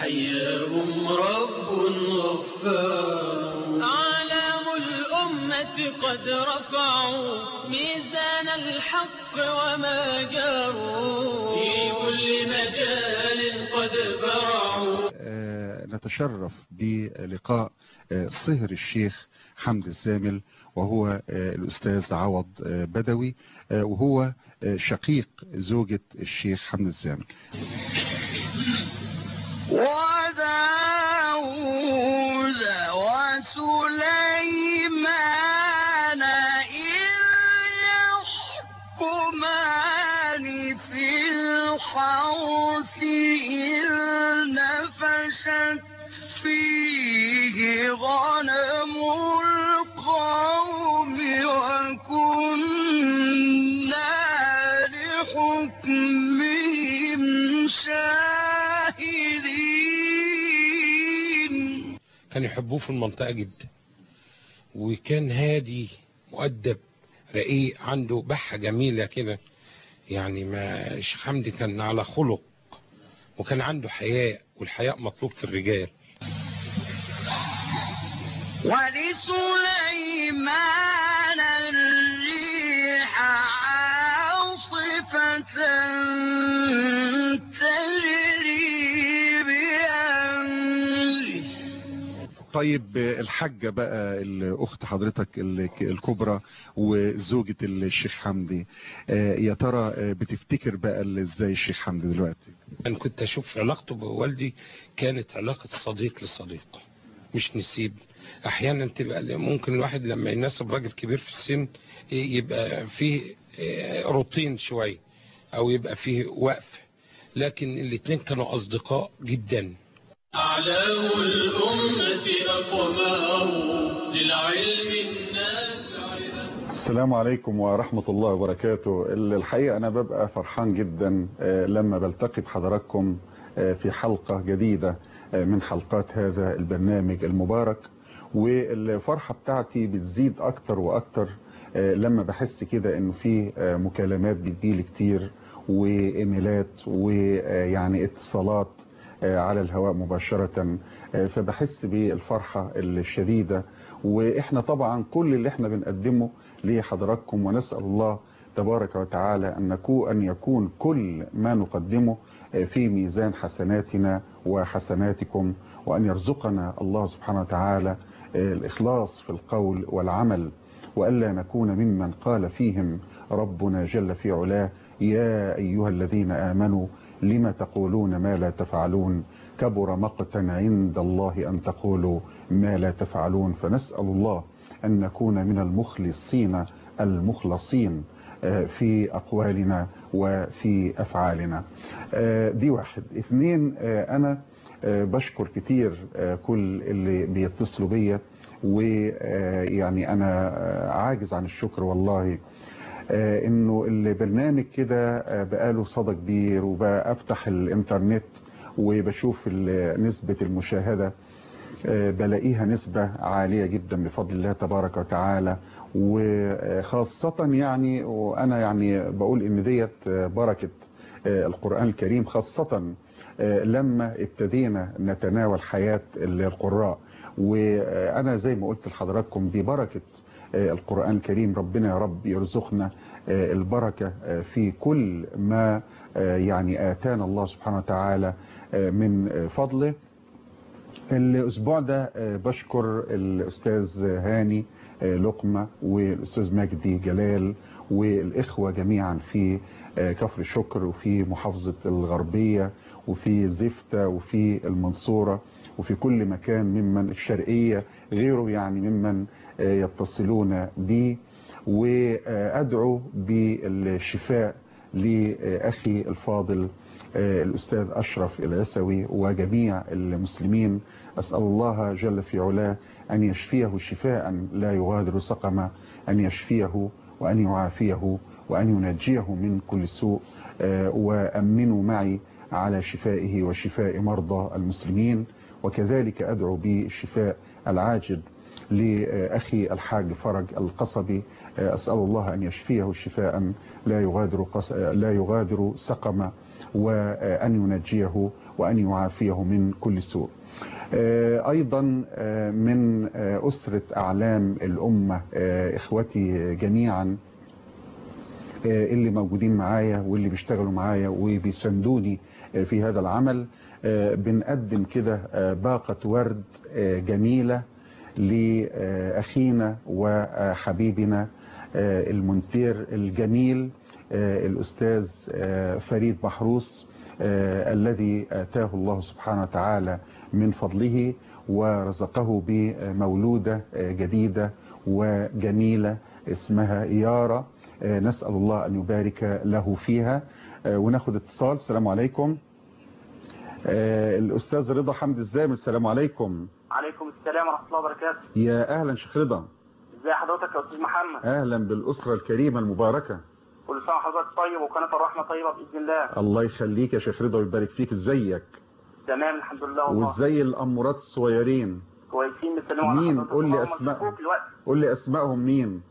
حياهم رب غفار أعلام الأمة قد رفعوا ميزان الحق وما جاروا في كل مجال قد برعوا آه، نتشرف بلقاء آه، صهر الشيخ حمد الزامل وهو آه، الأستاذ عوض آه، بدوي آه، وهو آه، شقيق زوجة الشيخ حمد الزامل وداود وسليمان إذ يحكمان في الحرث إذ نفشت فيه غنم القوم وكنا لحكمهم شاهدين كان يحبوه في المنطقة جدا وكان هادي مؤدب رقيق عنده بحة جميلة كده يعني ما الشيخ حمدي كان على خلق وكان عنده حياء والحياء مطلوب في الرجال ولسليمان الريح عاصفة تجري بأمره طيب آه، الحاجة بقى الأخت حضرتك ال- الكبرى وزوجة الشيخ حمدي آه، يا ترى آه، بتفتكر بقى ال- ازاي الشيخ حمدي دلوقتي أنا كنت أشوف علاقته بوالدي كانت علاقة صديق لصديق مش نسيب أحيانا تبقى ممكن الواحد لما يناسب راجل كبير في السن يبقى فيه روتين شوية أو يبقى فيه وقف لكن الاتنين كانوا أصدقاء جدا أعلام الأمة أقمار للعلم النافع السلام عليكم ورحمة الله وبركاته الحقيقة أنا ببقى فرحان جدا آه، لما بلتقي بحضراتكم آه، في حلقة جديدة آه، من حلقات هذا البرنامج المبارك والفرحة بتاعتي بتزيد أكتر وأكتر آه، لما بحس كده إنه في آه، مكالمات بتجيلي كتير وإيميلات ويعني اتصالات آه، على الهواء مباشرة آه، فبحس بالفرحة الشديدة واحنا طبعا كل اللي احنا بنقدمه لحضراتكم ونسأل الله تبارك وتعالى أن نكون أن يكون كل ما نقدمه آه، في ميزان حسناتنا وحسناتكم وأن يرزقنا الله سبحانه وتعالى آه، الإخلاص في القول والعمل وألا نكون ممن قال فيهم ربنا جل في علاه يا أيها الذين آمنوا لم تقولون ما لا تفعلون كبر مقتا عند الله أن تقولوا ما لا تفعلون فنسأل الله أن نكون من المخلصين المخلصين آه، في أقوالنا وفي أفعالنا آه، دي واحد اثنين آه، أنا آه، بشكر كتير آه، كل اللي بيتصلوا بيا ويعني أنا آه، عاجز عن الشكر والله آه، انه البرنامج كده آه، بقاله صدى كبير وبفتح الانترنت وبشوف ال- نسبة المشاهدة آه، بلاقيها نسبة عالية جدا بفضل الله تبارك وتعالى وخاصة يعني وأنا يعني بقول إن ديت آه، بركة آه، القرآن الكريم خاصة آه، لما ابتدينا نتناول حياة القراء وأنا زي ما قلت لحضراتكم دي بركة آه، القرآن الكريم ربنا يا رب يرزقنا آه، البركة آه، في كل ما آه، يعني آتانا الله سبحانه وتعالى آه، من آه، فضله الأسبوع ده آه، بشكر الأستاذ هاني آه، لقمة والأستاذ مجدي جلال والإخوة جميعا في آه، كفر الشكر وفي محافظة الغربية وفي زفتة وفي المنصورة وفي كل مكان ممن الشرقية غيره يعني ممن آه، يتصلون بي وأدعو بالشفاء لأخي الفاضل آه، الأستاذ أشرف العسوي وجميع المسلمين أسأل الله جل في علاه أن يشفيه شفاء لا يغادر سقما أن يشفيه وأن يعافيه وأن ينجيه من كل سوء آه، وأمنوا معي على شفائه وشفاء مرضى المسلمين وكذلك أدعو بالشفاء العاجل لأخي الحاج فرج القصبي أسأل الله أن يشفيه شفاء لا يغادر قص... لا يغادر سقما وأن ينجيه وأن يعافيه من كل سوء أيضا من أسرة أعلام الأمة إخوتي جميعا اللي موجودين معايا واللي بيشتغلوا معايا وبيساندوني في هذا العمل بنقدم كده باقة ورد جميلة لأخينا وحبيبنا المنتير الجميل الأستاذ فريد محروس الذي آتاه الله سبحانه وتعالى من فضله ورزقه بمولودة جديدة وجميلة اسمها يارا نسأل الله أن يبارك له فيها وناخد اتصال السلام عليكم الأستاذ رضا حمد الزامل السلام عليكم عليكم السلام ورحمة الله وبركاته يا أهلا شيخ رضا ازي حضرتك يا أستاذ محمد أهلا بالأسرة الكريمة المباركة كل سنة وحضرتك طيب وقناة الرحمة طيبة بإذن الله الله يخليك يا شيخ رضا ويبارك فيك ازيك تمام الحمد لله والله وازاي الأمورات الصغيرين كويسين بيسلموا على مين؟ حضرتك قول لي وهم أسماء. مشكوك الوقت قول لي أسمائهم مين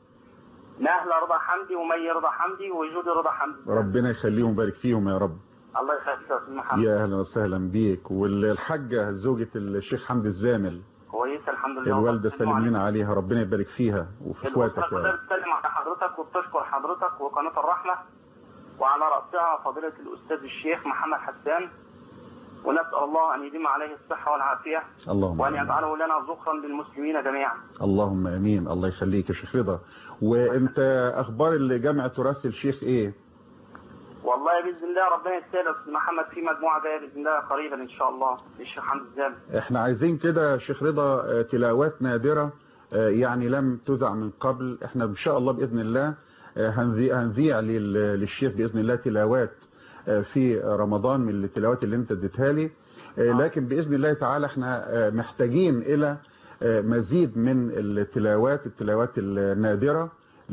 نهلة رضا حمدي ومي رضا حمدي وجودي رضا حمدي ربنا يخليهم ويبارك فيهم يا رب الله يخليك يا أستاذ محمد يا أهلا وسهلا بيك والحاجة زوجة الشيخ حمد الزامل كويسة الحمد لله الوالدة بيسلموا سلم لنا عليك. عليها ربنا يبارك فيها وفي الأسرة اخواتك يا كلها رب بتسلم على حضرتك وبتشكر حضرتك وقناة الرحمة وعلى رأسها فضيلة الأستاذ الشيخ محمد حسان ونسأل الله أن يديم عليه الصحة والعافية اللهم وأن آمين. يجعله لنا ذخرا للمسلمين جميعا اللهم امين الله يخليك يا شيخ رضا وانت اخبار اللي جامعة تراث الشيخ ايه والله باذن الله ربنا يستاهل يا استاذ محمد في مجموعه جايه باذن الله قريبا ان شاء الله للشيخ حمد الزامل احنا عايزين كده يا شيخ رضا آه، تلاوات نادرة آه، يعني لم تذع من قبل احنا ان شاء الله باذن الله آه، هنذيع هنذيع لل- للشيخ باذن الله تلاوات آه، في رمضان من التلاوات اللي انت اديتها لي آه، لكن باذن الله تعالى احنا آه، محتاجين الى آه، مزيد من التلاوات التلاوات النادرة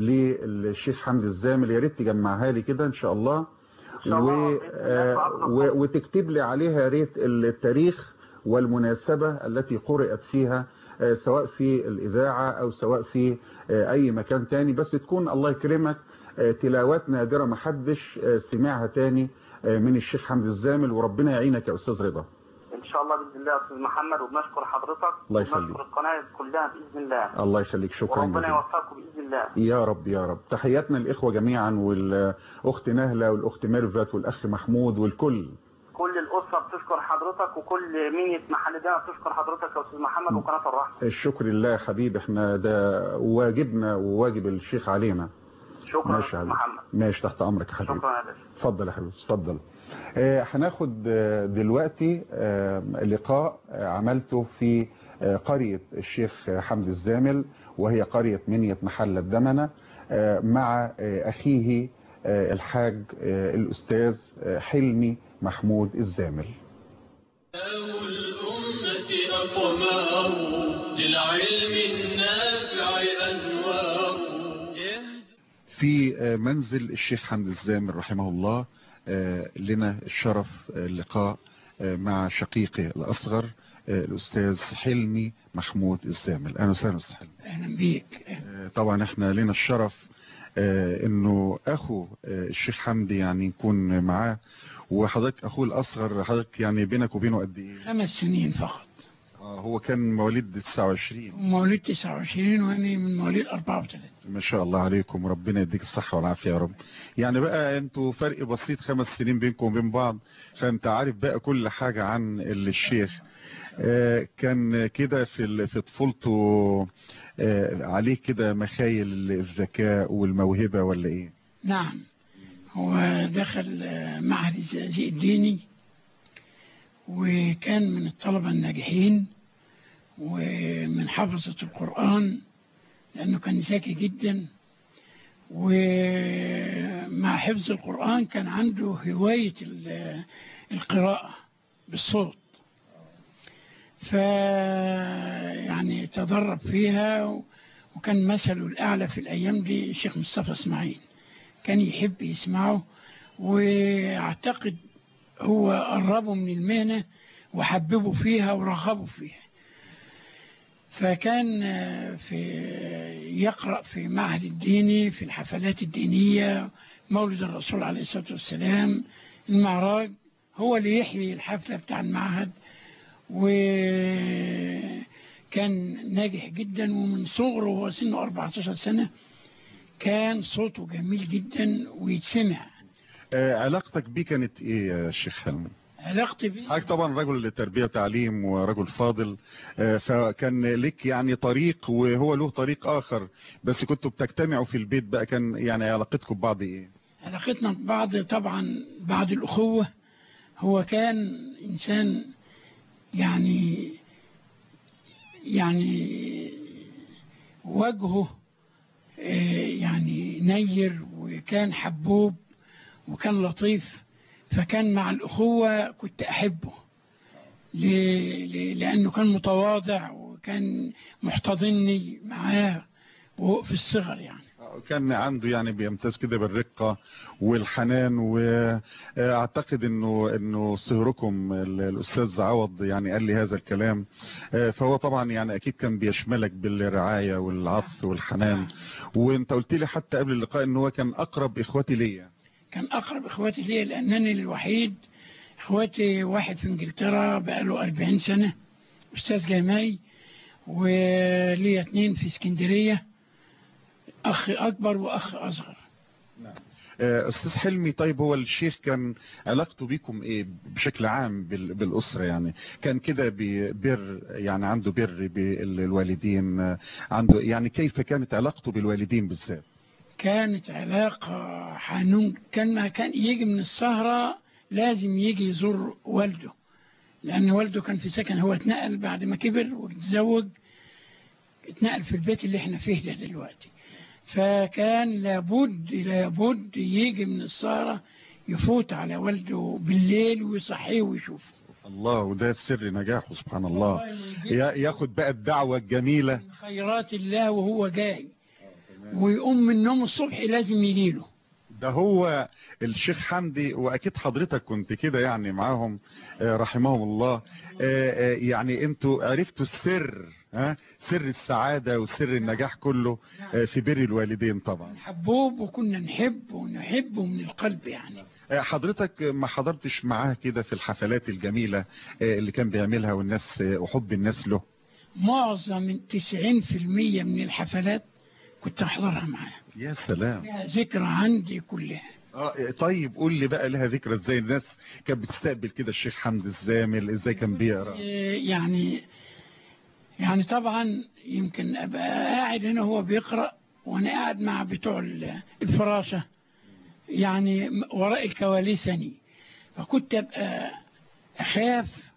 للشيخ حمد الزامل يا ريت تجمعها لي كده ان شاء الله ان شاء الله و... بإذن الله في أقرب و... وتكتب لي عليها يا ريت التاريخ والمناسبة التي قرأت فيها آه، سواء في الإذاعة أو سواء في آه، أي مكان تاني بس تكون الله يكرمك آه، تلاوات نادرة محدش آه، سمعها تاني آه، من الشيخ حمد الزامل وربنا يعينك يا أستاذ رضا ان شاء الله باذن الله يا استاذ محمد وبنشكر حضرتك الله يخليك. وبنشكر القناه كلها باذن الله الله يخليك شكرا وربنا جزيلا يوفقكم باذن الله يا رب يا رب تحياتنا الإخوة جميعا والأخت نهلة والأخت ميرفت والأخ محمود والكل كل الاسره بتشكر حضرتك وكل مين يسمح لنا بتشكر حضرتك يا استاذ محمد وقناه الرحمه الشكر لله يا حبيبي احنا ده واجبنا وواجب الشيخ علينا شكرا يا ماشي استاذ يا حبيبي محمد ماشي تحت امرك يا حبيبي شكرا يا باشا اتفضل يا حبيبي اتفضل آه، هناخد آه، دلوقتي آه، لقاء آه، عملته في آه، قرية الشيخ حمد الزامل وهي قرية منية محلة دمنة آه، مع آه، أخيه آه، الحاج آه، الأستاذ آه، حلمي محمود الزامل الأمة أقمار للعلم النافع أنوار في آه، منزل الشيخ حمد الزامل رحمه الله آه، لنا الشرف آه، اللقاء آه، مع شقيقي الأصغر آه، الأستاذ حلمي محمود الزامل أهلا وسهلا أستاذ حلمي اهلا بيك آه، طبعا احنا لنا الشرف آه، انه اخو آه، الشيخ حمدي يعني نكون معاه وحضرتك اخوه الاصغر حضرتك يعني بينك وبينه قد ايه خمس سنين فقط آه، هو كان مواليد 29 مواليد 29 وانا من مواليد 34 ما شاء الله عليكم وربنا يديك الصحة والعافية يا رب يعني بقى انتوا فرق بسيط خمس سنين بينكم وبين بعض فانت عارف بقى كل حاجة عن الشيخ آه، كان كده في ال- في طفولته آه، عليه كده مخايل الذكاء والموهبة ولا ايه نعم هو دخل آه، معهد الزقازيق الديني وكان من الطلبة الناجحين ومن حفظة القرآن لأنه كان ذكي جدا ومع حفظ القرآن كان عنده هواية ال- القراءة بالصوت ف يعني تدرب فيها و- وكان مثله الأعلى في الأيام دي الشيخ مصطفى إسماعيل كان يحب يسمعه واعتقد هو قربه من المهنة وحببه فيها ورغبه فيها فكان آه، في يقرأ في معهد الديني في الحفلات الدينية مولد الرسول عليه الصلاة والسلام المعراج هو اللي يحيي الحفلة بتاع المعهد وكان ناجح جدا ومن صغره وهو سنه 14 سنة كان صوته جميل جدا ويتسمع آه، علاقتك بيه كانت ايه يا شيخ حلمي علاقتي بيه حضرتك طبعا رجل تربية وتعليم ورجل فاضل آه، فكان لك يعني طريق وهو له طريق آخر بس كنتوا بتجتمعوا في البيت بقى كان يعني علاقتكم ببعض ايه علاقتنا ببعض طبعا بعد الأخوة هو كان إنسان يعني يعني وجهه آه، يعني نير وكان حبوب وكان لطيف فكان مع الأخوة كنت أحبه ل- ل- لأنه كان متواضع وكان محتضني معاه وهو في الصغر يعني كان عنده يعني بيمتاز كده بالرقة والحنان واعتقد انه انه صهركم ال- الاستاذ عوض يعني قال لي هذا الكلام آه، فهو طبعا يعني اكيد كان بيشملك بالرعاية والعطف والحنان وانت قلت لي حتى قبل اللقاء ان هو كان اقرب اخواتي ليا كان أقرب إخواتي ليا لأنني الوحيد إخواتي واحد في إنجلترا بقاله 40 سنة أستاذ جامعي وليا اتنين في اسكندرية أخ أكبر وأخ أصغر آه، استاذ حلمي طيب هو الشيخ كان علاقته بيكم ايه بشكل عام بال- بالاسره يعني كان كده ببر يعني عنده بر بالوالدين آه، عنده يعني كيف كانت علاقته بالوالدين بالذات كانت علاقة حنون كان ما كان يجي من السهرة لازم يجي يزور والده لأن والده كان في سكن هو اتنقل بعد ما كبر واتزوج اتنقل في البيت اللي احنا فيه ده دلوقتي فكان لابد لابد يجي من السهرة يفوت على والده بالليل ويصحيه ويشوفه الله وده سر نجاحه سبحان الله يا- ياخد بقى الدعوة الجميلة من خيرات الله وهو جاي ويقوم من النوم الصبح لازم يجيله ده هو الشيخ حمدي واكيد حضرتك كنت كده يعني معاهم آه، رحمهم الله آه، آه، يعني انتوا عرفتوا السر ها سر السعادة وسر النجاح كله آه، في بر الوالدين طبعا حبوب وكنا نحب ونحبه من القلب يعني آه، حضرتك ما حضرتش معاه كده في الحفلات الجميلة آه، اللي كان بيعملها والناس آه، وحب الناس له معظم 90% من الحفلات كنت أحضرها معاه يا سلام لها ذكرى عندي كلها آه، طيب قول لي بقى لها ذكرى ازاي الناس كانت بتستقبل كده الشيخ حمد الزامل ازاي كان بيقرا إيه يعني يعني طبعا يمكن أبقى قاعد هنا هو بيقرأ وأنا قاعد مع بتوع ال- الفراشة يعني وراء الكواليس أني فكنت أبقى أخاف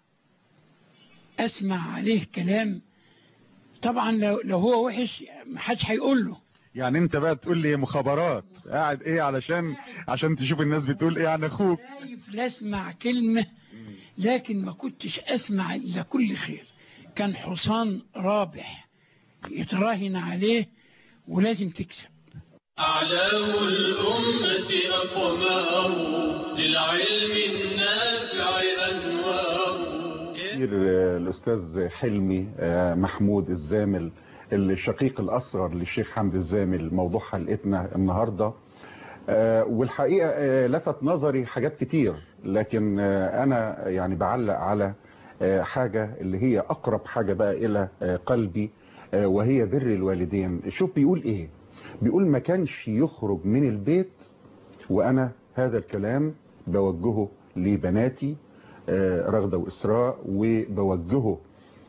أسمع عليه كلام طبعا لو, لو هو وحش محدش هيقول له يعني انت بقى تقول لي مخابرات قاعد ايه علشان عشان تشوف الناس بتقول ايه عن اخوك خايف لا اسمع كلمة لكن ما كنتش اسمع الا كل خير كان حصان رابح يتراهن عليه ولازم تكسب أعلام الأمة أقمار للعلم النافع أنوار كتير آه، الاستاذ حلمي آه، محمود الزامل الشقيق الاصغر للشيخ حمد الزامل موضوع حلقتنا النهارده آه، والحقيقه آه، لفت نظري حاجات كتير لكن آه، انا يعني بعلق على آه، حاجه اللي هي اقرب حاجه بقى الى آه، قلبي آه، وهي بر الوالدين شوف بيقول ايه بيقول ما كانش يخرج من البيت وانا هذا الكلام بوجهه لبناتي آه، رغدة وإسراء وبوجهه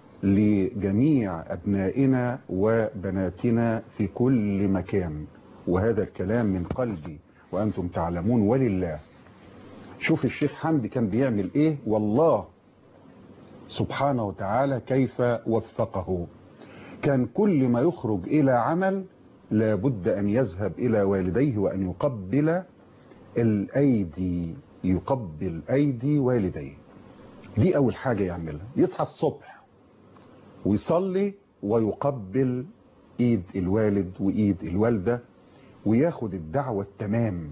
لجميع أبنائنا وبناتنا في كل مكان وهذا الكلام من قلبي وأنتم تعلمون ولله شوف الشيخ حمدي كان بيعمل إيه والله سبحانه وتعالى كيف وفقه كان كل ما يخرج إلى عمل لابد أن يذهب إلى والديه وأن يقبل الأيدي يقبل أيدي والديه دي أول حاجة يعملها يصحى الصبح ويصلي ويقبل إيد الوالد وإيد الوالدة وياخد الدعوة التمام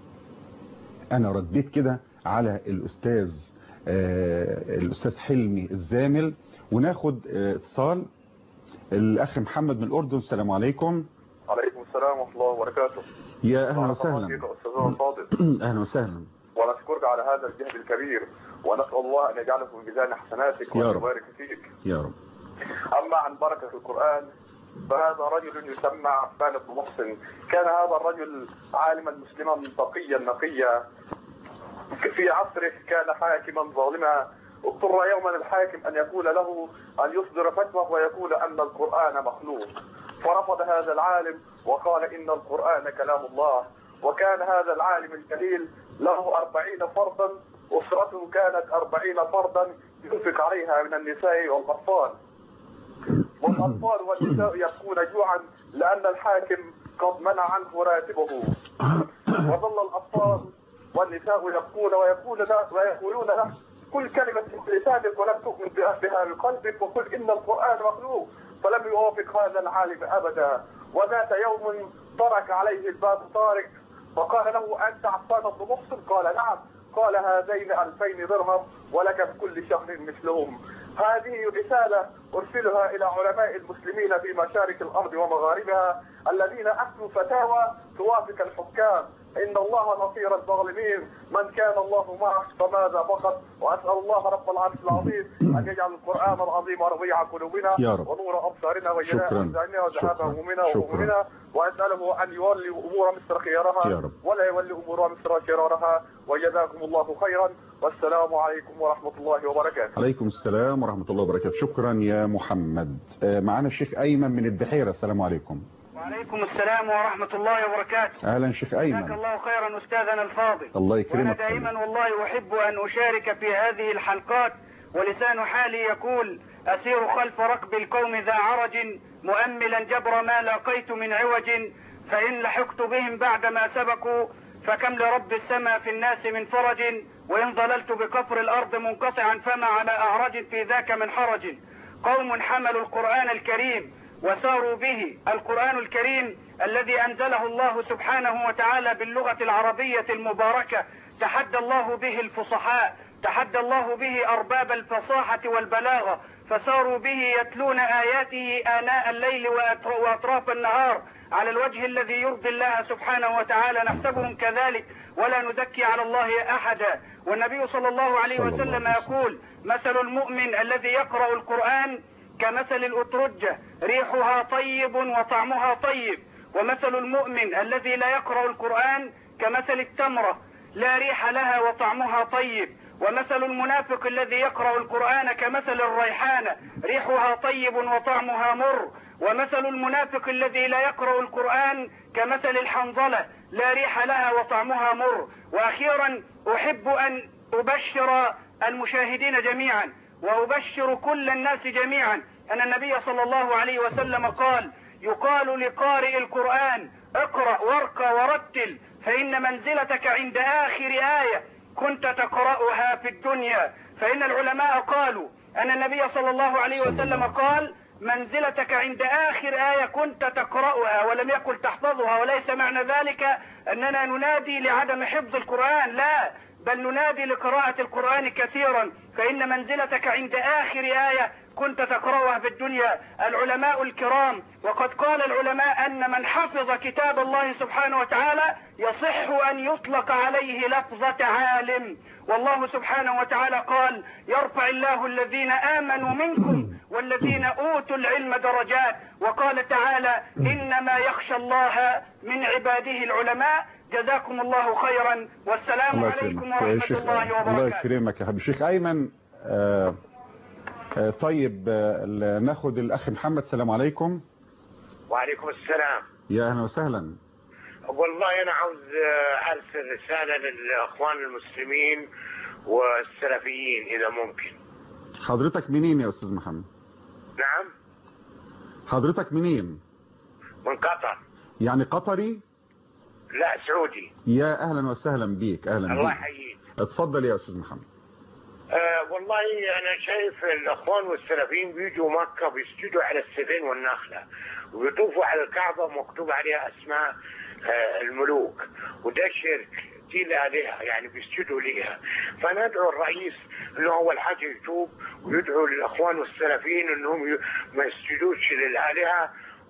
أنا رديت كده على الأستاذ آه الأستاذ حلمي الزامل وناخد آه، اتصال الأخ محمد من الأردن السلام عليكم عليكم السلام ورحمة الله وبركاته يا أهلا بارك الله وسهلا فيك أستاذنا الفاضل أهلا وسهلا ونشكرك على هذا الجهد الكبير ونسأل الله أن يجعله في ميزان حسناتك يا وأن رب. يبارك فيك يا رب أما عن بركة القرآن فهذا رجل يسمى عفان بن محسن كان هذا الرجل عالما مسلما تقيا نقيا في عصره كان حاكما ظالما اضطر يوما الحاكم أن يقول له أن يصدر فتوى ويقول أن القرآن مخلوق فرفض هذا العالم وقال إن القرآن كلام الله وكان هذا العالم الجليل له أربعين فردا أسرته كانت أربعين فردا ينفق عليها من النساء والأطفال والأطفال والنساء يبكون جوعا لأن الحاكم قد منع عنه راتبه وظل الأطفال والنساء يبكون ويقول له ويقولون له كل كلمة في لسانك ولم تؤمن بها بها بقلبك وقل إن القرآن مخلوق فلم يوافق هذا العالم أبدا وذات يوم ترك عليه الباب طارق فقال له أنت عفان بن محسن قال نعم قال هذين ألفين درهم ولك بكل شهر مثلهم هذه رسالة أرسلها إلى علماء المسلمين في مشارق الأرض ومغاربها الذين أفتوا فتاوى توافق الحكام إن الله نصير الظالمين من كان الله معه فماذا فقط وأسأل الله رب العرش العظيم أن يجعل القرآن العظيم ربيع قلوبنا يا رب. ونور أبصارنا وجلاء شكراً. أحزاننا وذهاب شكراً. همومنا شكراً. وهمومنا وأسأله أن يولي أمور مصر يا خيارها رب. ولا يولي أمور مصر شرارها وجزاكم الله خيرا والسلام عليكم ورحمة الله وبركاته عليكم السلام ورحمة الله وبركاته شكرا يا محمد آه، معنا الشيخ أيمن من البحيرة السلام عليكم وعليكم السلام ورحمة الله وبركاته أهلا شيخ جزاك أيمن الله خيرا أستاذنا الفاضل الله وأنا يكرمك دائما والله أحب أن أشارك في هذه الحلقات ولسان حالي يقول أسير خلف ركب القوم ذا عرج مؤملا جبر ما لاقيت من عوج فإن لحقت بهم بعدما سبقوا فكم لرب السماء في الناس من فرج وإن ظللت بكفر الأرض منقطعا فما على أعرج في ذاك من حرج قوم حملوا القرآن الكريم وساروا به القرآن الكريم الذي أنزله الله سبحانه وتعالى باللغة العربية المباركة تحدى الله به الفصحاء تحدى الله به أرباب الفصاحة والبلاغة فساروا به يتلون آياته آناء الليل وأطر- وأطراف النهار على الوجه الذي يرضي الله سبحانه وتعالى نحسبهم كذلك ولا نزكي على الله أحدا والنبي صلى الله عليه صلى الله وسلم عليه وسلم. يقول مثل المؤمن الذي يقرأ القرآن كمثل الأترجة ريحها طيب وطعمها طيب ومثل المؤمن الذي لا يقرأ القرآن كمثل التمرة لا ريح لها وطعمها طيب ومثل المنافق الذي يقرأ القرآن كمثل الريحانة ريحها طيب وطعمها مر ومثل المنافق الذي لا يقرأ القرآن كمثل الحنظلة لا ريح لها وطعمها مر وأخيرا أحب أن أبشر المشاهدين جميعا وأبشر كل الناس جميعا أن النبي صلى الله عليه وسلم قال يقال لقارئ القرآن اقرأ وارقى ورتل فإن منزلتك عند آخر آية كنت تقرأها في الدنيا فإن العلماء قالوا أن النبي صلى الله عليه وسلم قال منزلتك عند آخر آية كنت تقرأها ولم يقل تحفظها وليس معنى ذلك أننا ننادي لعدم حفظ القرآن لا بل ننادي لقراءة القرآن كثيرا فإن منزلتك عند آخر آية كنت تقرأها في الدنيا العلماء الكرام وقد قال العلماء أن من حفظ كتاب الله سبحانه وتعالى يصح أن يطلق عليه لفظة عالم والله سبحانه وتعالى قال يرفع الله الذين آمنوا منكم والذين أوتوا العلم درجات وقال تعالى إنما يخشى الله من عباده العلماء جزاكم الله خيرا والسلام الله عليكم يكرمك يا ورحمة شيخ الله الله وبركاته يكرمك يا حبيبي الشيخ أيمن آه آه طيب آه ناخد الأخ محمد السلام عليكم وعليكم السلام يا أهلا وسهلا والله أنا عاوز آه، أرسل رسالة للأخوان المسلمين والسلفيين إذا ممكن حضرتك منين يا أستاذ محمد نعم حضرتك منين من قطر يعني قطري لا سعودي يا أهلا وسهلا بيك أهلا الله بيك يحييك اتفضل يا أستاذ محمد آه والله أنا شايف الأخوان والسلفيين بيجوا مكة بيسجدوا على السفين والنخلة وبيطوفوا على الكعبة مكتوب عليها أسماء آه الملوك وده شرك دي الآلهة يعني بيسجدوا ليها فندعو الرئيس انه اول حاجة يتوب ويدعو للاخوان والسلفيين انهم ي- ما يسجدوش للآلهة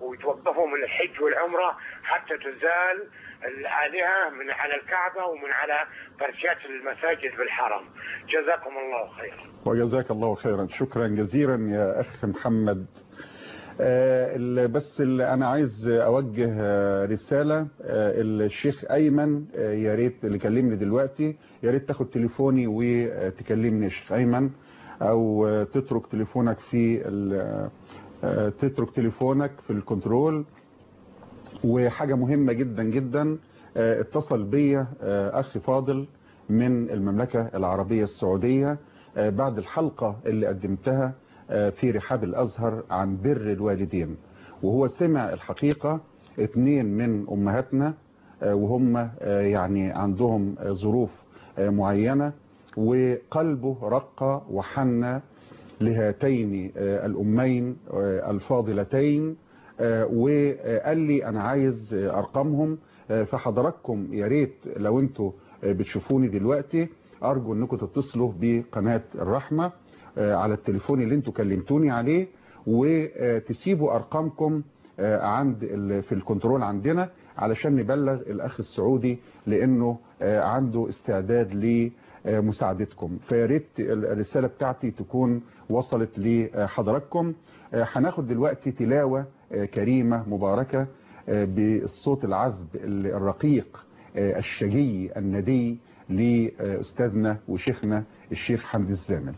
ويتوقفوا من الحج والعمرة حتى تزال الآلهة من على الكعبة ومن على برشات المساجد بالحرم جزاكم الله خيرا وجزاك الله خيرا شكرا جزيلا يا أخ محمد آه، ال- بس اللي أنا عايز أوجه آه، رسالة آه، الشيخ أيمن آه، يا ريت اللي كلمني دلوقتي يا ريت تاخد تليفوني وتكلمني يا شيخ أيمن أو آه، تترك تليفونك في ال- آه، تترك تليفونك في الكنترول وحاجة مهمة جدا جدا آه، اتصل بيا آه، أخي فاضل من المملكة العربية السعودية آه، بعد الحلقة اللي قدمتها آه، في رحاب الأزهر عن بر الوالدين وهو سمع الحقيقة اتنين من أمهاتنا آه، وهم آه، يعني عندهم آه، ظروف آه، معينة وقلبه رق وحن لهاتين آه، الأمين آه، الفاضلتين آه، وقال لي أنا عايز آه، أرقامهم آه، فحضراتكم يا ريت لو انتوا آه، بتشوفوني دلوقتي أرجو أنكم تتصلوا بقناة الرحمة آه، على التليفون اللي انتوا كلمتوني عليه وتسيبوا أرقامكم آه، عند ال- في الكنترول عندنا علشان نبلغ الأخ السعودي لأنه آه، عنده استعداد لمساعدتكم فيا ريت الرسالة بتاعتي تكون وصلت لحضراتكم آه، هناخد دلوقتي تلاوة آه، كريمة مباركة آه، بالصوت العذب الرقيق آه، الشجي الندي لأستاذنا وشيخنا الشيخ حمدي الزامل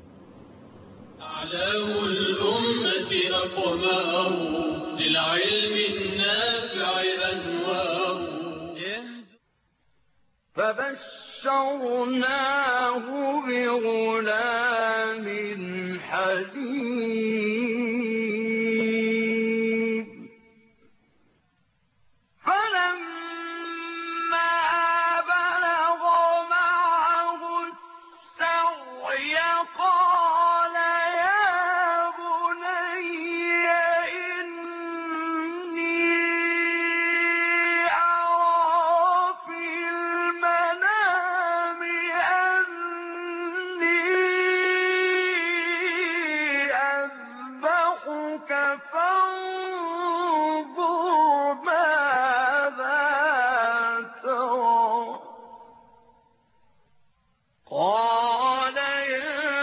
أعلام الأمة أقمار للعلم النافع أنوار فبشرناه بغلام حليم فلما بلغ معه السعي قال يا بني إني أرى في المنام أني أذبحك فانظر ماذا ترى قال يا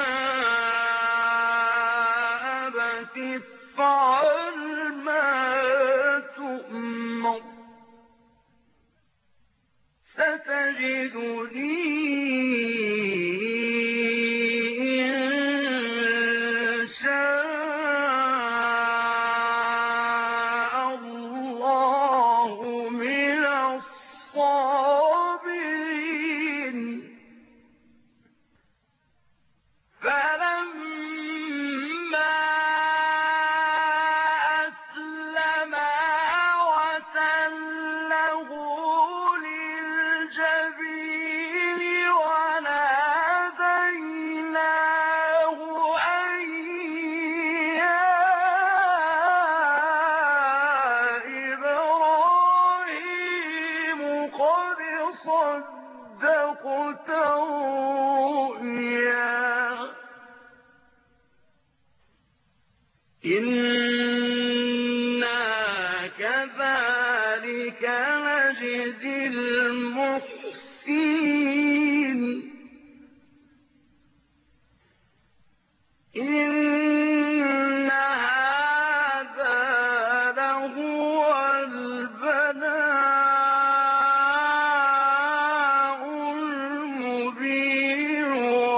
أبت افعل ما تؤمر ستجدني إن شاء الله من الصابرين فلما أسلما وتله للجبين وناديناه أن يا إبراهيم قد صدقت الرؤيا إنا كذلك نجزي المحسنين إن هذا لهو البلاء المبين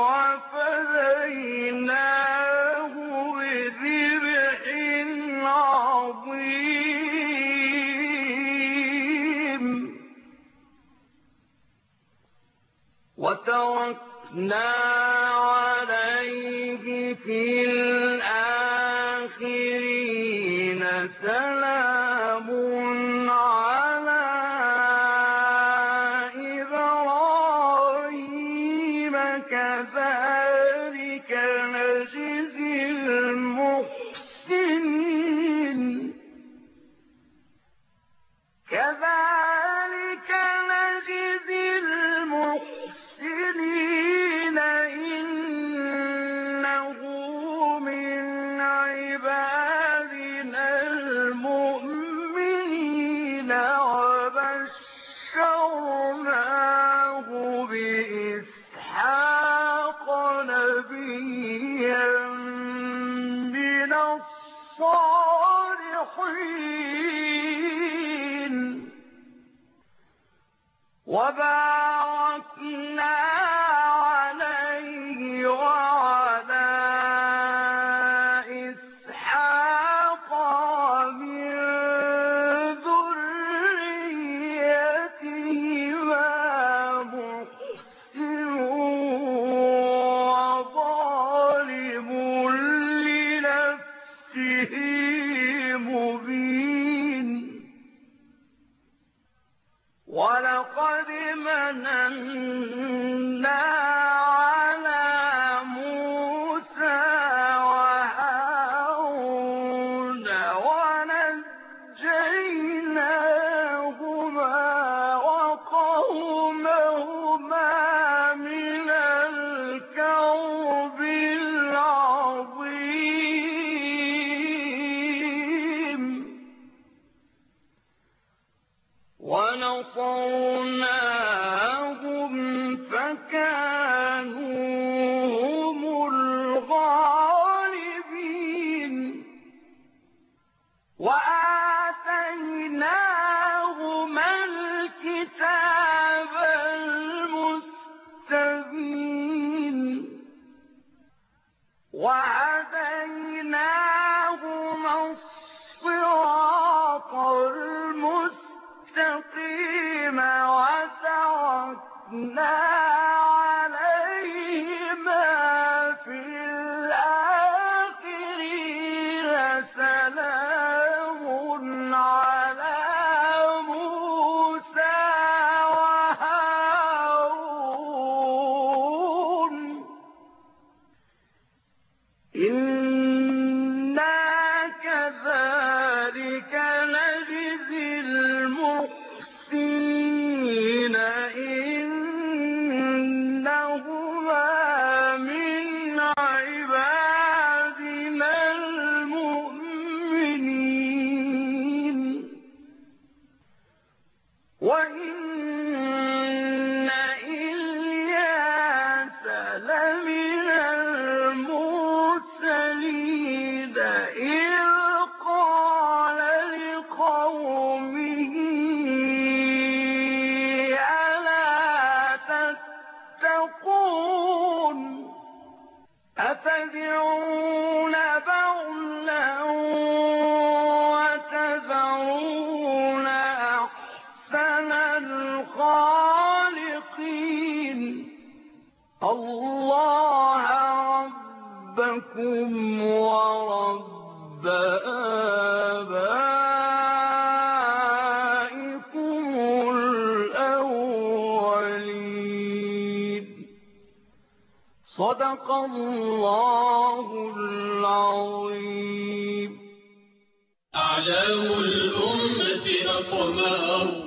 وفديناه بذبح عظيم وتركنا عليه في الآخرين سلام على إبراهيم كذلك نجزي المحسنين كذلك نجزي المحسنين إنه من عبادنا المؤمنين ومننا على موسى وهارون ونجيناهما وقومهما من الكرب العظيم ونصرناهم فكانوا هم الغالبين وآتيناهما الكتاب المستبين وهديناهما الصراط المستقيم وتركنا عليهما في الآخرين سلام على موسى وهارون إنا كذلك نجزي المحسنين إنهما من عبادنا المؤمنين وإن إلياس لمن المرسلين إذ قال لقومه ألا تتقون أتدعون بعلا وتذرون أحسن الخالقين الله ربكم ورب آبائكم الأولين صدق الله العظيم أعلام الأمة أقمار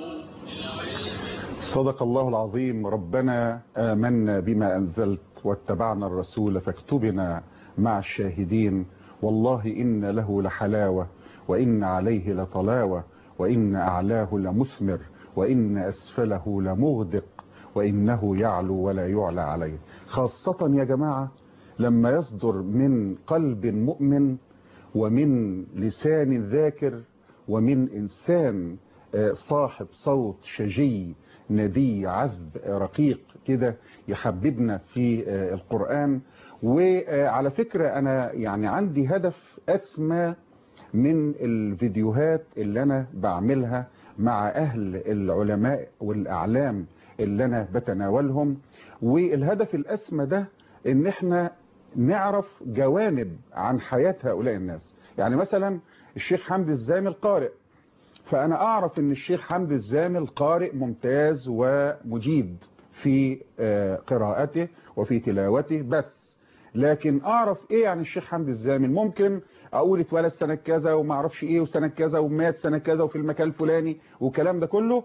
صدق الله العظيم ربنا آمنا بما أنزلت واتبعنا الرسول فاكتبنا مع الشاهدين والله إن له لحلاوة وإن عليه لطلاوة وإن أعلاه لمثمر وإن أسفله لمغدق وإنه يعلو ولا يعلى عليه خاصة يا جماعة لما يصدر من قلب مؤمن ومن لسان ذاكر ومن إنسان آه، صاحب صوت شجي ندي عذب رقيق كده يحببنا في آه، القرآن وعلى فكرة أنا يعني عندي هدف أسمى من الفيديوهات اللي أنا بعملها مع أهل العلماء والأعلام اللي أنا بتناولهم والهدف الأسمى ده إن إحنا نعرف جوانب عن حياة هؤلاء الناس يعني مثلا الشيخ حمدي الزامل قارئ فأنا أعرف أن الشيخ حمدي الزامل قارئ ممتاز ومجيد في آه، قراءته وفي تلاوته بس لكن أعرف إيه عن الشيخ حمدي الزامل ممكن أقول اتولد سنة كذا وما أعرفش إيه وسنة كذا ومات سنة كذا وفي المكان الفلاني والكلام ده كله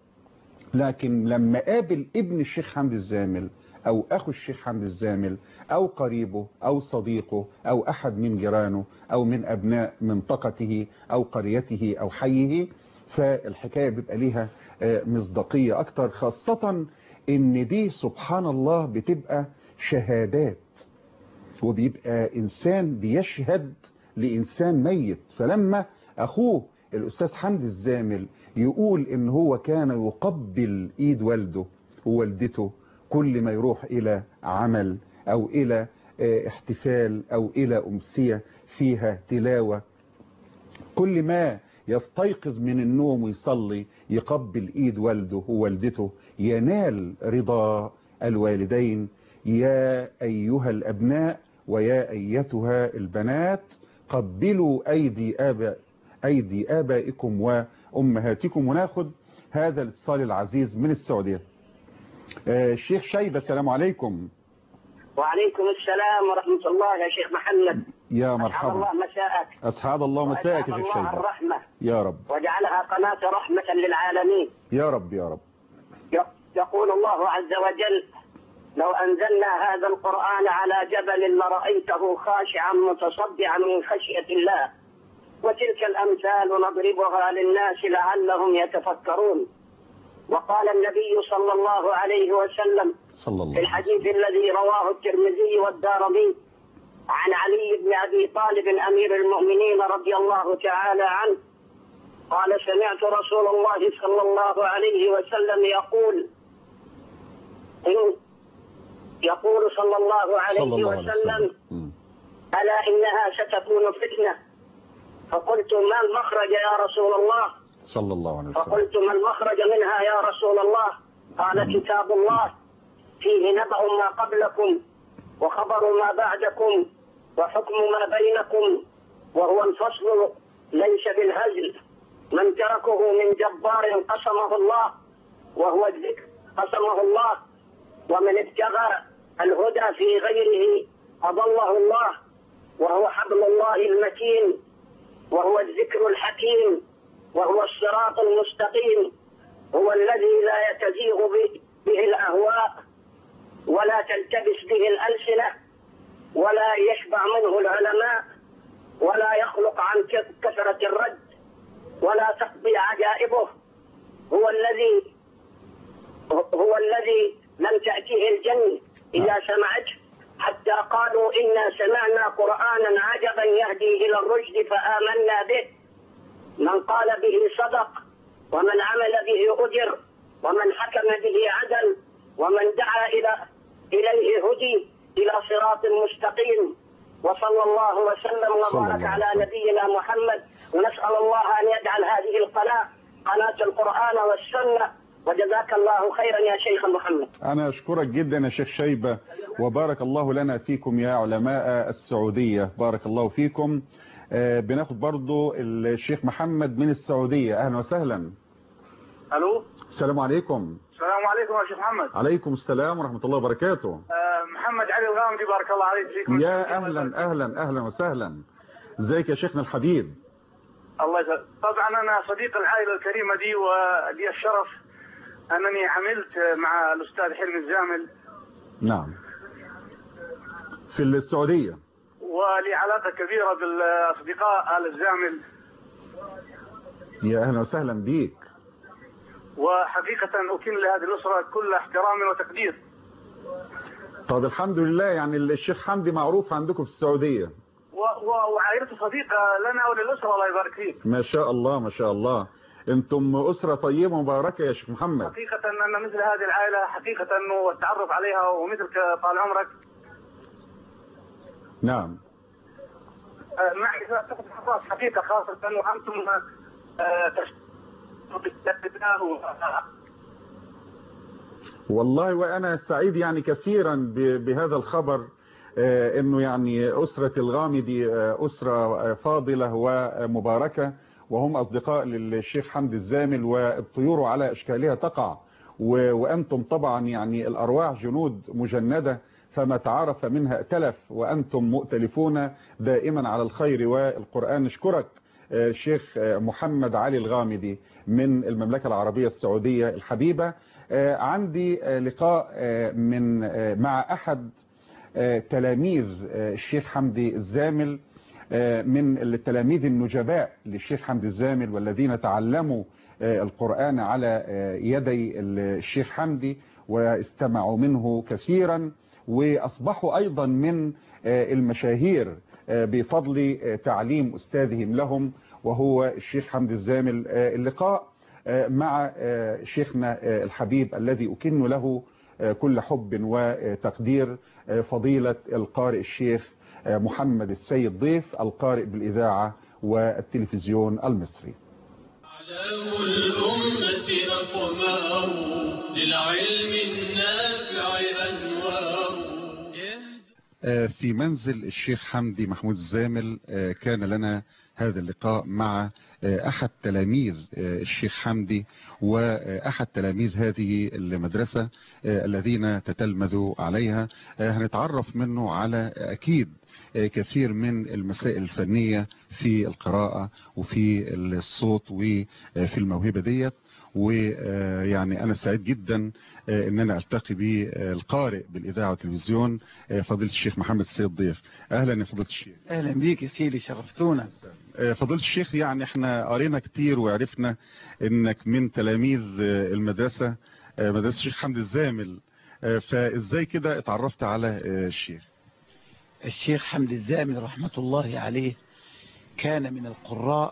لكن لما قابل ابن الشيخ حمدي الزامل او اخو الشيخ حمدي الزامل او قريبه او صديقه او احد من جيرانه او من ابناء منطقته او قريته او حيه فالحكاية بيبقى ليها آه، مصداقية اكتر خاصة ان دي سبحان الله بتبقى شهادات وبيبقى انسان بيشهد لانسان ميت فلما اخوه الاستاذ حمدي الزامل يقول ان هو كان يقبل ايد والده ووالدته كل ما يروح الى عمل او الى آه، احتفال او الى امسية فيها تلاوة كل ما يستيقظ من النوم ويصلي يقبل ايد والده ووالدته ينال رضا الوالدين يا ايها الابناء ويا ايتها البنات قبلوا ايدي اباء ايدي ابائكم وامهاتكم وناخد هذا الاتصال العزيز من السعودية آه، الشيخ شيبة السلام عليكم وعليكم السلام ورحمة الله يا شيخ محمد يا أسعد مرحبا الله مساءك أسعد الله مساءك يا وأسعد شيخ الله شيبة الرحمة يا رب وجعلها قناة رحمة للعالمين يا رب يا رب ي- يقول الله عز وجل لو أنزلنا هذا القرآن على جبل لرأيته خاشعا متصدعا من خشية الله وتلك الأمثال نضربها للناس لعلهم يتفكرون وقال النبي صلى الله عليه وسلم صلى الله في الحديث الذي رواه الترمذي والدارمي عن علي بن ابي طالب امير المؤمنين رضي الله تعالى عنه قال سمعت رسول الله صلى الله عليه وسلم يقول إن يقول صلى الله عليه صلى الله عليه وسلم وسلم الا انها ستكون فتنه فقلت ما المخرج يا رسول الله صلى الله عليه وسلم فقلت ما المخرج منها يا رسول الله قال كتاب الله فيه نبأ ما قبلكم وخبر ما بعدكم وحكم ما بينكم وهو الفصل ليس بالهزل من تركه من جبار قسمه الله وهو الذكر قسمه الله ومن ابتغى الهدى في غيره أضله الله وهو حبل الله المتين وهو الذكر الحكيم وهو الصراط المستقيم هو الذي لا يتزيغ به- به الأهواء ولا تلتبس به الألسنة ولا يشبع منه العلماء ولا يخلق عن ك- كثرة الرد ولا تقضي عجائبه هو الذي هو الذي لم تأتيه الجن إذا سمعته حتى قالوا إنا سمعنا قرآنا عجبا يهدي إلى الرشد فآمنا به من قال به صدق ومن عمل به أجر ومن حكم به عدل ومن دعا إلى إليه هدي إلى صراط مستقيم وصلى الله وسلم صلى وبارك الله على عليه وسلم. نبينا محمد ونسأل الله أن يجعل هذه القناة قناة القرآن والسنة وجزاك الله خيرا يا شيخ محمد أنا أشكرك جدا يا شيخ شيبة وبارك الله لنا فيكم يا علماء السعودية بارك الله فيكم آه، بناخد برضو الشيخ محمد من السعودية أهلا وسهلا الو السلام عليكم السلام عليكم يا شيخ محمد عليكم السلام ورحمة الله وبركاته آه، محمد علي الغامدي بارك الله عليك فيكم يا أهلا أهلا أهلا وسهلا ازيك يا شيخنا الحبيب الله يسلمك طبعا انا صديق العائله الكريمه دي ولي الشرف انني عملت مع الاستاذ حلمي الزامل نعم في السعودية ولي علاقه كبيره بالاصدقاء ال الزامل يا أهلا وسهلا بيك وحقيقه اكن لهذه الاسره كل احترام وتقدير طب الحمد لله يعني الشيخ حمدي معروف عندكم في السعودية و- و- وعائلته صديقه لنا وللاسره الله يبارك فيك ما شاء الله ما شاء الله انتم أسرة طيبة مباركة يا شيخ محمد حقيقه ان مثل هذه العائله حقيقه انه التعرف عليها ومثلك طال عمرك نعم آه، معي تاخذ حساس حقيقه خاصه انه انتم آه، تشتغلوا بالله والله وأنا سعيد يعني كثيرا ب- بهذا الخبر آه، انه يعني أسرة الغامدي آه، أسرة آه، فاضلة ومباركة وهم أصدقاء للشيخ حمد الزامل والطيور على أشكالها تقع و- وأنتم طبعا يعني الأرواح جنود مجندة فما تعرف منها ائتلف وأنتم مؤتلفون دائما على الخير والقرآن نشكرك آه، الشيخ آه، محمد علي الغامدي من المملكة العربية السعودية الحبيبة آه، عندي آه، لقاء آه، من آه، مع أحد آه، تلاميذ آه، الشيخ حمدي الزامل آه، من التلاميذ النجباء للشيخ حمدي الزامل والذين تعلموا آه، القرآن على آه، يدي الشيخ حمدي واستمعوا منه كثيرا وأصبحوا أيضا من آه، المشاهير آه، بفضل آه، تعليم أستاذهم لهم وهو الشيخ حمدي الزامل آه، اللقاء آه، مع آه، شيخنا آه، الحبيب الذي أكن له آه، كل حب وتقدير آه، فضيلة القارئ الشيخ آه، محمد السيد ضيف القارئ بالإذاعة والتلفزيون المصري أعلام الأمة أقمار للعلم النافع أنوار آه، في منزل الشيخ حمدي محمود الزامل آه، كان لنا هذا اللقاء مع أحد تلاميذ الشيخ حمدي وأحد تلاميذ هذه المدرسة الذين تتلمذوا عليها هنتعرف منه على أكيد كثير من المسائل الفنية في القراءة وفي الصوت وفي الموهبة ديت ويعني أنا سعيد جدا أن أنا ألتقي بالقارئ بالإذاعة والتلفزيون فضيلة الشيخ محمد السيد ضيف أهلا يا فضيلة الشيخ أهلا بيك يا سيدي شرفتونا فضيلة الشيخ يعني احنا قرينا كتير وعرفنا انك من تلاميذ المدرسة مدرسة الشيخ حمد الزامل فازاي كده اتعرفت على الشيخ الشيخ حمد الزامل رحمة الله عليه كان من القراء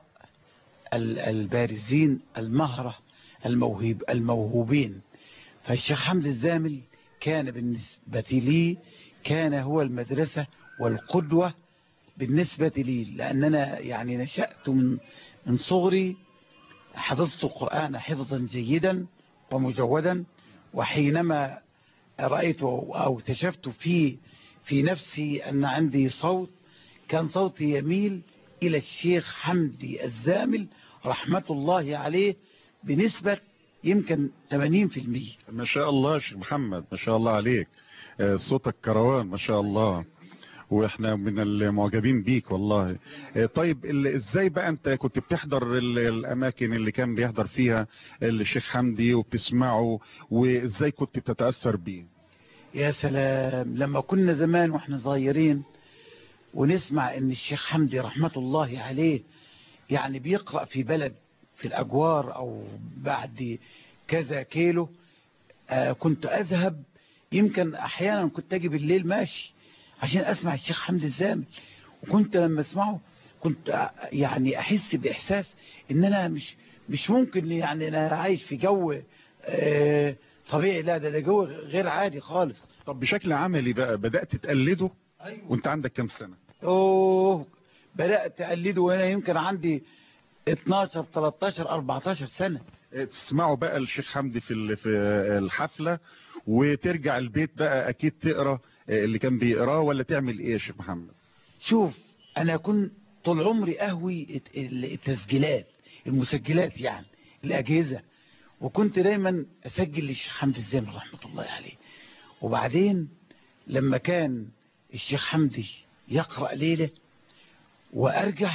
البارزين المهرة الموهوب الموهوبين فالشيخ حمد الزامل كان بالنسبة لي كان هو المدرسة والقدوة بالنسبة لي لأننا يعني نشأت من من صغري حفظت القرآن حفظا جيدا ومجودا وحينما رأيت أو اكتشفت في في نفسي أن عندي صوت كان صوتي يميل إلى الشيخ حمدي الزامل رحمة الله عليه بنسبة يمكن 80% ما شاء الله يا شيخ محمد ما شاء الله عليك صوتك كروان ما شاء الله واحنا من المعجبين بيك والله طيب ازاي بقى انت كنت بتحضر الاماكن اللي كان بيحضر فيها الشيخ حمدي وبتسمعه وازاي كنت بتتأثر بيه يا سلام لما كنا زمان واحنا صغيرين ونسمع ان الشيخ حمدي رحمة الله عليه يعني بيقرأ في بلد في الأجوار أو بعد كذا كيلو آه كنت أذهب يمكن أحيانا كنت أجي بالليل ماشي عشان أسمع الشيخ حمدي الزامل وكنت لما أسمعه كنت يعني أحس بإحساس إن أنا مش مش ممكن يعني أنا عايش في جو آه طبيعي لا ده ده جو غير عادي خالص طب بشكل عملي بقى بدأت تقلده أيوة. وانت عندك كام سنة أوه بدأت أقلده وأنا يمكن عندي 12 13 14 سنة تسمعوا بقى الشيخ حمدي في في الحفلة وترجع البيت بقى اكيد تقرا اللي كان بيقراه ولا تعمل ايه يا شيخ محمد شوف انا كنت طول عمري اهوي التسجيلات المسجلات يعني الاجهزة وكنت دايما اسجل للشيخ حمدي الزامل رحمة الله عليه وبعدين لما كان الشيخ حمدي يقرأ ليلة وارجع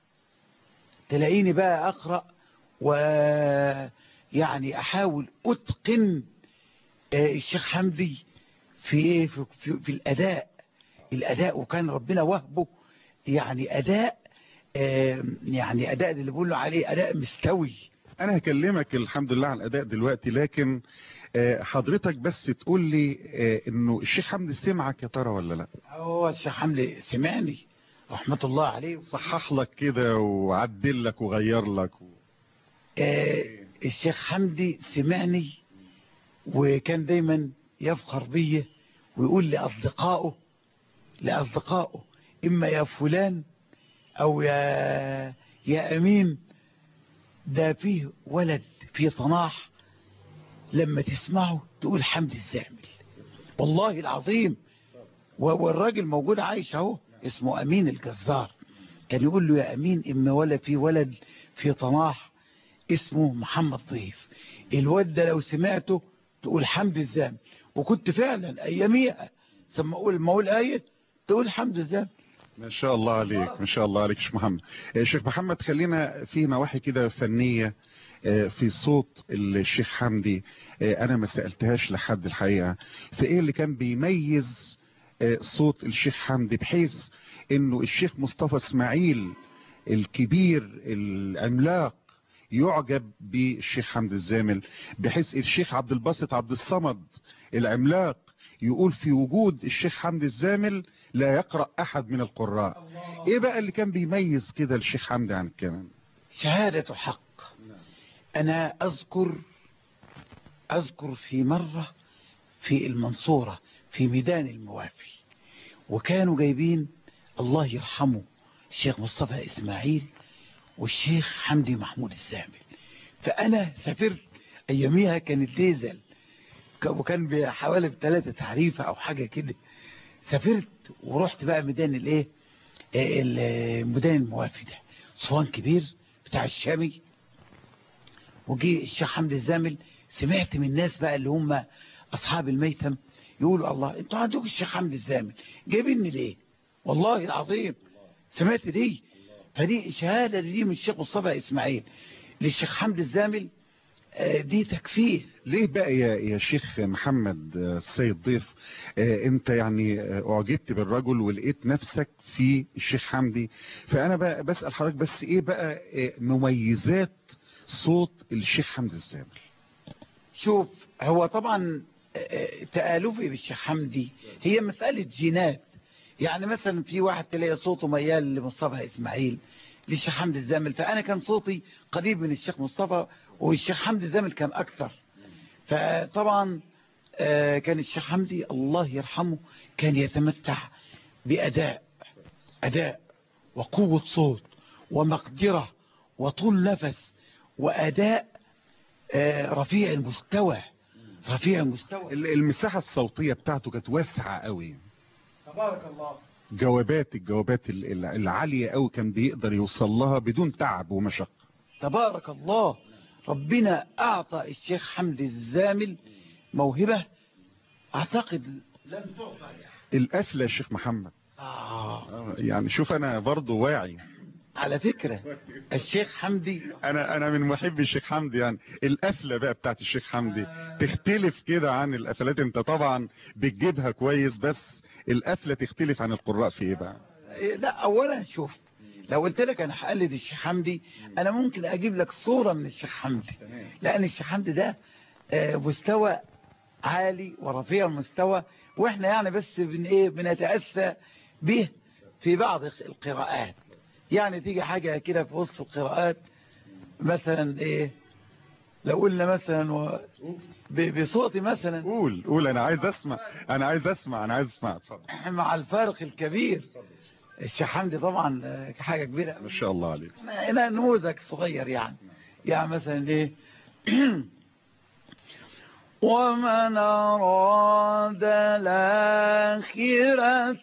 تلاقيني بقى أقرأ ويعني أحاول أتقن الشيخ حمدي في إيه في, في, في الأداء الأداء وكان ربنا وهبه يعني أداء يعني أداء اللي بيقولوا عليه أداء مستوي أنا هكلمك الحمد لله عن الأداء دلوقتي لكن حضرتك بس تقول لي إنه الشيخ حمدي سمعك يا ترى ولا لا هو الشيخ حمدي سمعني رحمة الله عليه صحح لك كده وعدل لك وغير لك و... آه الشيخ حمدي سمعني وكان دايما يفخر بي ويقول لأصدقائه لأصدقائه إما يا فلان أو يا يا أمين ده فيه ولد في طناح لما تسمعه تقول حمدي الزامل والله العظيم والراجل موجود عايش اهو اسمه أمين الجزار كان يقول له يا أمين إما ولا في ولد في طناح اسمه محمد ضيف الواد ده لو سمعته تقول حمد الزامل وكنت فعلا أياميها ثم أقول ما أقول آية تقول حمد الزامل ما شاء الله عليك ما شاء الله عليك شيخ محمد شيخ محمد خلينا في نواحي كده فنية في صوت الشيخ حمدي أنا ما سألتهاش لحد الحقيقة فإيه اللي كان بيميز صوت الشيخ حمدي بحيث انه الشيخ مصطفى اسماعيل الكبير العملاق يعجب بالشيخ حمدي الزامل بحيث الشيخ عبد الباسط عبد الصمد العملاق يقول في وجود الشيخ حمدي الزامل لا يقرأ احد من القراء ايه بقى اللي كان بيميز كده الشيخ حمدي عن الكلام شهادة حق انا اذكر اذكر في مرة في المنصورة في ميدان الموافي وكانوا جايبين الله يرحمه الشيخ مصطفى إسماعيل والشيخ حمدي محمود الزامل فأنا سافرت أياميها كانت ديزل وكان بحوالي بثلاثة تعريفة أو حاجة كده سافرت ورحت بقى ميدان الايه ميدان الموافي ده صوان كبير بتاع الشامي وجي الشيخ حمدي الزامل سمعت من الناس بقى اللي هم أصحاب الميتم يقولوا الله انتوا عندكم الشيخ حمدي الزامل جايبيني ليه والله العظيم سمعت دي فدي شهادة دي من الشيخ مصطفى إسماعيل للشيخ حمدي الزامل آه، دي تكفيه ليه بقى يا يا شيخ محمد آه، السيد ضيف آه، انت يعني آه، اعجبت بالرجل ولقيت نفسك في الشيخ حمدي فانا بقى بسأل حضرتك بس ايه بقى آه، مميزات صوت الشيخ حمدي الزامل شوف هو طبعا آه، تآلفي بالشيخ حمدي هي مسألة جينات يعني مثلا في واحد تلاقي صوته ميال لمصطفى إسماعيل للشيخ حمدي الزامل فأنا كان صوتي قريب من الشيخ مصطفى والشيخ حمدي الزامل كان أكثر فطبعا آه، كان الشيخ حمدي الله يرحمه كان يتمتع بأداء أداء وقوة صوت ومقدرة وطول نفس وأداء آه، رفيع المستوى رفيع المستوى ال- المساحة الصوتية بتاعته كانت واسعة قوي تبارك الله جوابات الجوابات ال- ال- العالية قوي كان بيقدر يوصل لها بدون تعب ومشقة تبارك الله ربنا أعطى الشيخ حمدي الزامل موهبة أعتقد لم تعطى القفلة يا شيخ محمد آه. يعني شوف انا برضو واعي على فكرة الشيخ حمدي انا انا من محبي الشيخ حمدي يعني القفله بقى بتاعت الشيخ حمدي تختلف كده عن القفلات انت طبعا بتجيبها كويس بس القفله تختلف عن القراء في ايه بقى إيه، لا أولا شوف لو قلت لك أنا هقلد الشيخ حمدي أنا ممكن أجيب لك صورة من الشيخ حمدي لأن الشيخ حمدي ده آه، مستوى عالي ورفيع المستوى وإحنا يعني بس بن إيه بنتأسى به في بعض القراءات يعني تيجي حاجة كده في وسط القراءات مثلا إيه لو قلنا مثلا و... ب- بصوتي مثلا قول قول انا عايز اسمع انا عايز اسمع انا عايز اسمع اتفضل مع الفارق الكبير الشيخ حمدي طبعا آه، حاجة كبيرة ما شاء الله عليك هنا نموذج صغير يعني يعني مثلا ايه ومن أراد الآخرة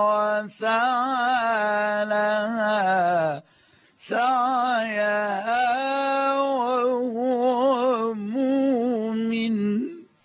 وسعى لها سعيها وهو مؤمن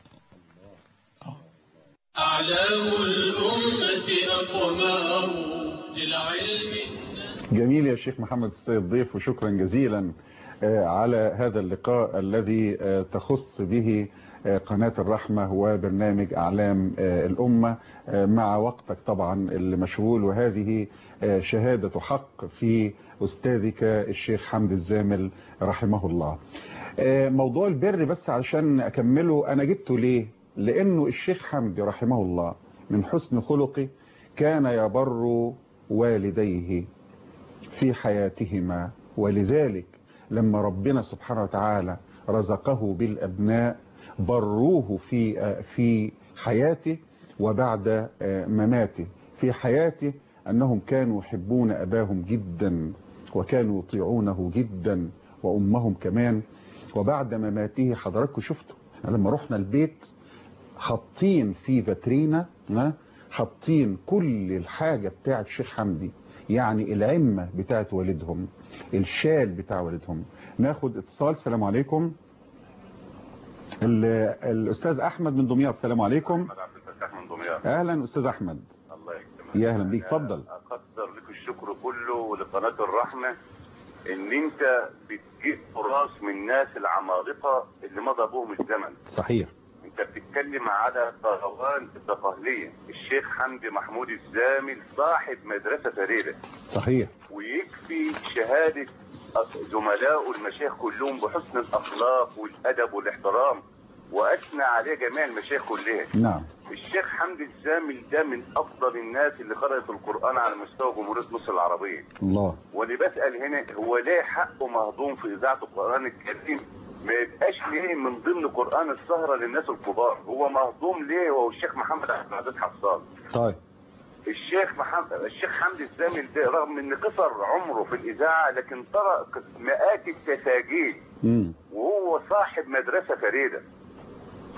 أعلام الأمة أقمار للعلم جميل يا شيخ محمد السيد ضيف وشكرا جزيلا آه، على هذا اللقاء الذي آه، تخص به آه، قناة الرحمة وبرنامج أعلام آه، الأمة آه، مع وقتك طبعا اللي مشغول وهذه آه، شهادة حق في أستاذك الشيخ حمد الزامل رحمه الله آه، موضوع البر بس علشان أكمله أنا جبته ليه لأنه الشيخ حمدي رحمه الله من حسن خلقه كان يبر والديه في حياتهما ولذلك لما ربنا سبحانه وتعالى رزقه بالأبناء بروه في في حياته وبعد مماته في حياته أنهم كانوا يحبون أباهم جدا وكانوا يطيعونه جدا وأمهم كمان وبعد مماته حضراتكم شفتوا لما رحنا البيت حاطين في فاترينا ها، حاطين كل الحاجة بتاعت الشيخ حمدي يعني العمة بتاعت والدهم الشال بتاع والدهم ناخد اتصال السلام عليكم ال- الأستاذ أحمد من دمياط السلام عليكم عبد الفتاح من دمياط أهلا أستاذ أحمد الله يكرمك يا أهلا بيك اتفضل اقدر لك الشكر كله ولقناه الرحمه ان انت بتجيب تراث من الناس العمالقه اللي مضى بهم الزمن صحيح انت بتتكلم على طهوان الدقهليه الشيخ حمدي محمود الزامل صاحب مدرسه فريده صحيح ويكفي شهاده زملائه المشايخ كلهم بحسن الاخلاق والادب والاحترام واثنى عليه جميع المشايخ كلها نعم الشيخ حمدي الزامل ده من افضل الناس اللي قرأت القرآن على مستوى جمهورية مصر العربية الله واللي بسأل هنا هو ليه حقه مهضوم في إذاعة القرآن الكريم ما يبقاش ليه من ضمن قرآن السهرة للناس الكبار هو مهضوم ليه هو الشيخ محمد عبد العزيز حصان طيب الشيخ محمد الشيخ حمدي الزامل ده رغم ان قصر عمره في الاذاعه لكن طرق مئات التساجيل مم. وهو صاحب مدرسه فريده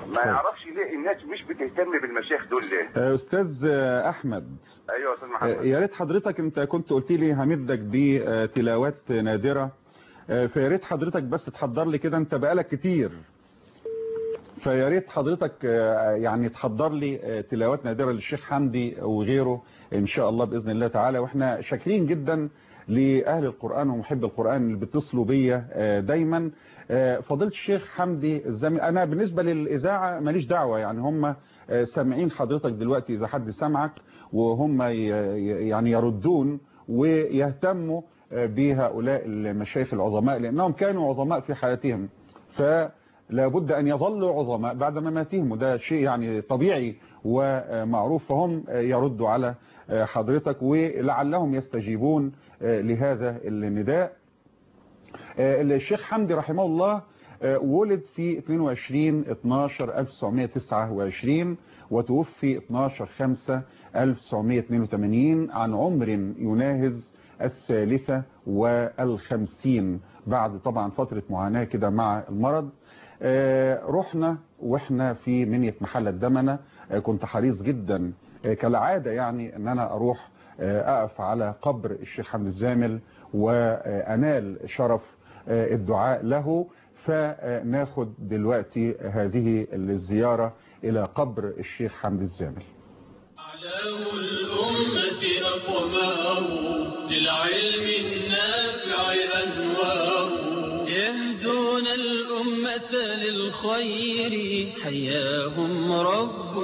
ما يعرفش ليه الناس مش بتهتم بالمشايخ دول ليه آه، استاذ آه، احمد ايوه يا استاذ آه، محمد يا ريت حضرتك انت كنت قلت لي همدك بتلاوات نادرة آه، فيا ريت حضرتك بس تحضر لي كده انت بقالك كتير فيا ريت حضرتك آه، يعني تحضر لي آه، تلاوات نادرة للشيخ حمدي وغيره ان شاء الله باذن الله تعالى واحنا شاكرين جدا لاهل القران ومحب القران اللي بيتصلوا بيا آه، دايما آه، فضيله الشيخ حمدي الزميل انا بالنسبه للاذاعه ماليش دعوه يعني هم آه، سامعين حضرتك دلوقتي اذا حد سمعك وهم ي- ي- يعني يردون ويهتموا آه، بهؤلاء المشايخ العظماء لانهم كانوا عظماء في حياتهم فلا بد ان يظلوا عظماء بعد مماتهم وده شيء يعني طبيعي ومعروف فهم آه، يردوا على آه، حضرتك ولعلهم يستجيبون آه، لهذا النداء آه، الشيخ حمدي رحمه الله آه، ولد في 22 12 1929 وتوفي 12 5 1982 عن عمر يناهز الثالثة والخمسين بعد طبعا فترة معاناة كده مع المرض آه، رحنا واحنا في منية محل الدمنة آه، كنت حريص جدا آه، كالعادة يعني ان انا اروح آه، اقف على قبر الشيخ حمد الزامل وانال شرف آه، الدعاء له فناخد دلوقتي هذه الزيارة الى قبر الشيخ حمد الزامل أعلام الأمة أقمار للعلم النافع أنوار يهدون الأمة للخير حياهم رب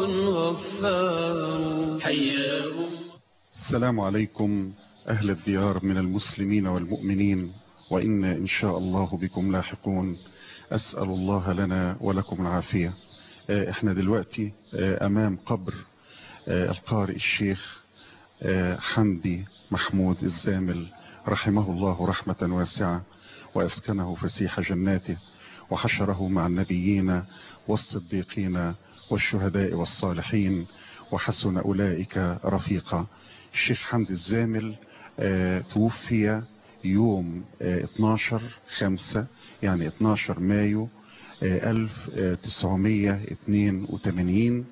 غفار حياهم السلام عليكم أهل الديار من المسلمين والمؤمنين وإنا إن شاء الله بكم لاحقون أسأل الله لنا ولكم العافية آه، احنا دلوقتي آه، أمام قبر آه، القارئ الشيخ آه، حمدي محمود الزامل رحمه الله رحمة واسعة وأسكنه فسيح جناته وحشره مع النبيين والصديقين والشهداء والصالحين وحسن أولئك رفيقا الشيخ حمدي الزامل آه، توفي يوم آه، 12 5 يعني 12 مايو آه، 1982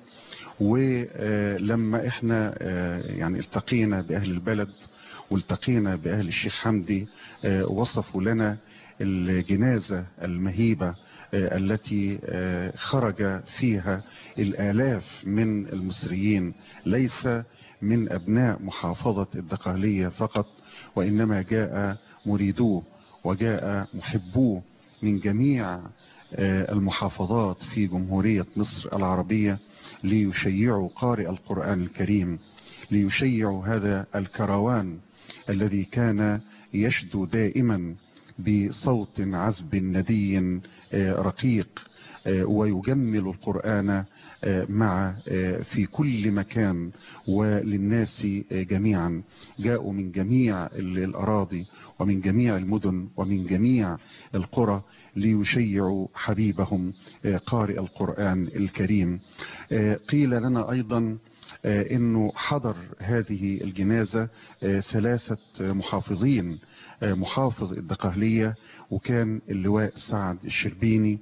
ولما احنا آه، يعني التقينا بأهل البلد والتقينا بأهل الشيخ حمدي آه، وصفوا لنا الجنازة المهيبة آه، التي آه، خرج فيها الآلاف من المصريين ليس من أبناء محافظة الدقهلية فقط وإنما جاء مريدوه وجاء محبوه من جميع آه، المحافظات في جمهورية مصر العربية ليشيعوا قارئ القرآن الكريم ليشيعوا هذا الكروان الذي كان يشدو دائما بصوت عذب ندي آه، رقيق آه، ويجمل القرآن آه، مع آه، في كل مكان وللناس آه، جميعا جاءوا من جميع ال- الأراضي ومن جميع المدن ومن جميع القرى ليشيعوا حبيبهم آه، قارئ القرآن الكريم آه، قيل لنا أيضا آه، انه حضر هذه الجنازة آه، ثلاثة آه، محافظين آه، محافظ الدقهلية وكان اللواء سعد الشربيني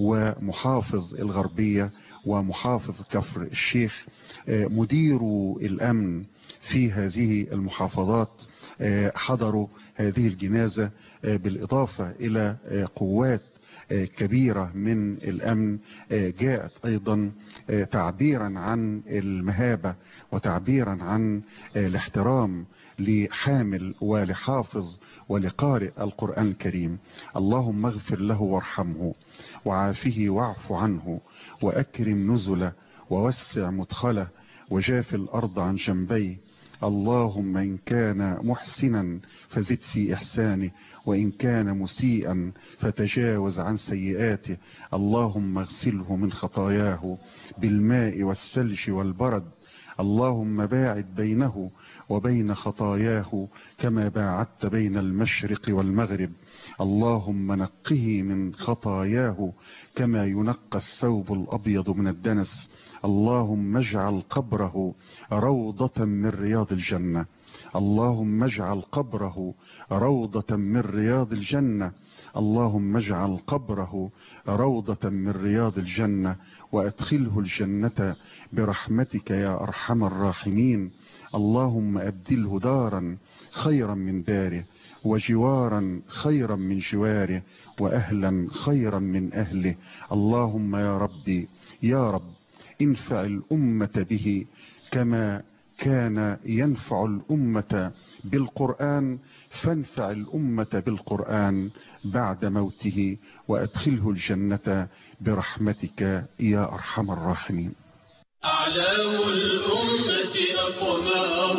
ومحافظ الغربية ومحافظ كفر الشيخ آه، مدير الأمن في هذه المحافظات آه، حضروا هذه الجنازة آه، بالإضافة إلى آه، قوات آه، كبيرة من الأمن آه، جاءت أيضا آه، تعبيرا عن المهابة وتعبيرا عن آه، الاحترام لحامل ولحافظ ولقارئ القرآن الكريم اللهم اغفر له وارحمه وعافه واعف عنه وأكرم نزله ووسع مدخله وجاف الأرض عن جنبيه اللهم إن كان محسنا فزد في إحسانه وإن كان مسيئا فتجاوز عن سيئاته اللهم اغسله من خطاياه بالماء والثلج والبرد اللهم باعد بينه وبين خطاياه كما باعدت بين المشرق والمغرب اللهم نقه من خطاياه كما ينقى الثوب الأبيض من الدنس اللهم اجعل قبره روضة من رياض الجنة اللهم اجعل قبره روضة من رياض الجنة اللهم اجعل قبره روضة من رياض الجنة وأدخله الجنة برحمتك يا أرحم الراحمين اللهم أبدله دارا خيرا من داره وجوارا خيرا من جواره وأهلا خيرا من أهله اللهم يا ربي يا رب انفع الأمة به كما كان ينفع الأمة بالقرآن فانفع الأمة بالقرآن بعد موته وأدخله الجنة برحمتك يا أرحم الراحمين أعلام الأمة أقمار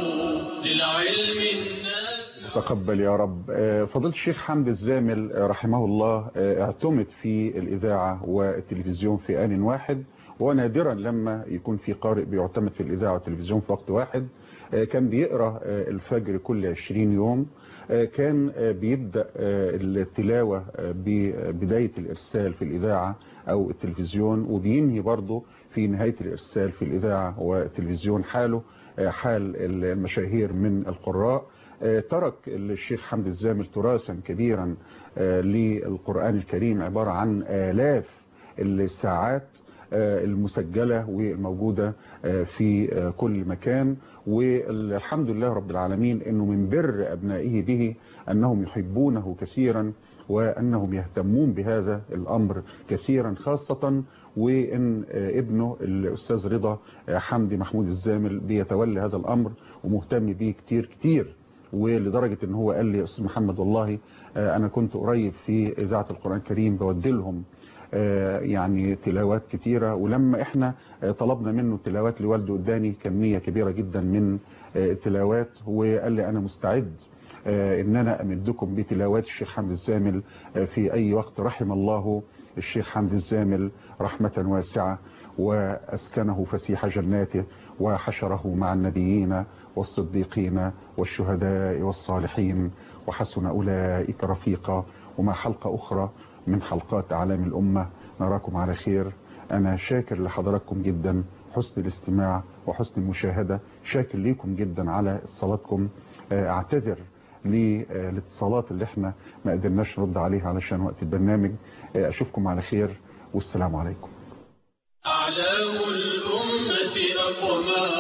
للعلم النافع تقبل يا رب آه، فضيلة الشيخ حمد الزامل آه، رحمه الله آه، اعتمد في الإذاعة والتلفزيون في آن واحد ونادرا لما يكون في قارئ بيعتمد في الإذاعة والتلفزيون في وقت واحد آه، كان بيقرأ آه، الفجر كل 20 يوم آه، كان آه، بيبدأ آه، التلاوة آه، ببداية الإرسال في الإذاعة أو التلفزيون وبينهي برضه في نهاية الإرسال في الإذاعة والتلفزيون حاله آه، حال المشاهير من القراء آه، ترك الشيخ حمد الزامل تراثا كبيرا آه، للقرآن الكريم عبارة عن آلاف الساعات آه، المسجلة والموجودة آه، في آه، كل مكان والحمد لله رب العالمين انه من بر ابنائه به انهم يحبونه كثيرا وانهم يهتمون بهذا الامر كثيرا خاصة وان آه، ابنه الاستاذ رضا آه، حمدي محمود الزامل بيتولى هذا الامر ومهتم بيه كتير كتير ولدرجة ان هو قال لي يا استاذ محمد والله آه، انا كنت قريب في اذاعة القرآن الكريم بودي لهم آه، يعني تلاوات كتيرة ولما احنا آه، طلبنا منه تلاوات لوالده اداني كمية كبيرة جدا من آه، التلاوات وقال لي انا مستعد آه، ان انا امدكم بتلاوات الشيخ حمد الزامل آه، في اي وقت رحم الله الشيخ حمد الزامل رحمة واسعة واسكنه فسيح جناته وحشره مع النبيين والصديقين والشهداء والصالحين وحسن اولئك رفيقا وما حلقة اخرى من حلقات اعلام الامة نراكم على خير انا شاكر لحضراتكم جدا حسن الاستماع وحسن المشاهدة شاكر ليكم جدا على صلاتكم آه، اعتذر للاتصالات اللي احنا ما قدرناش نرد عليها علشان وقت البرنامج آه، اشوفكم على خير والسلام عليكم أعلام الأمة أقمار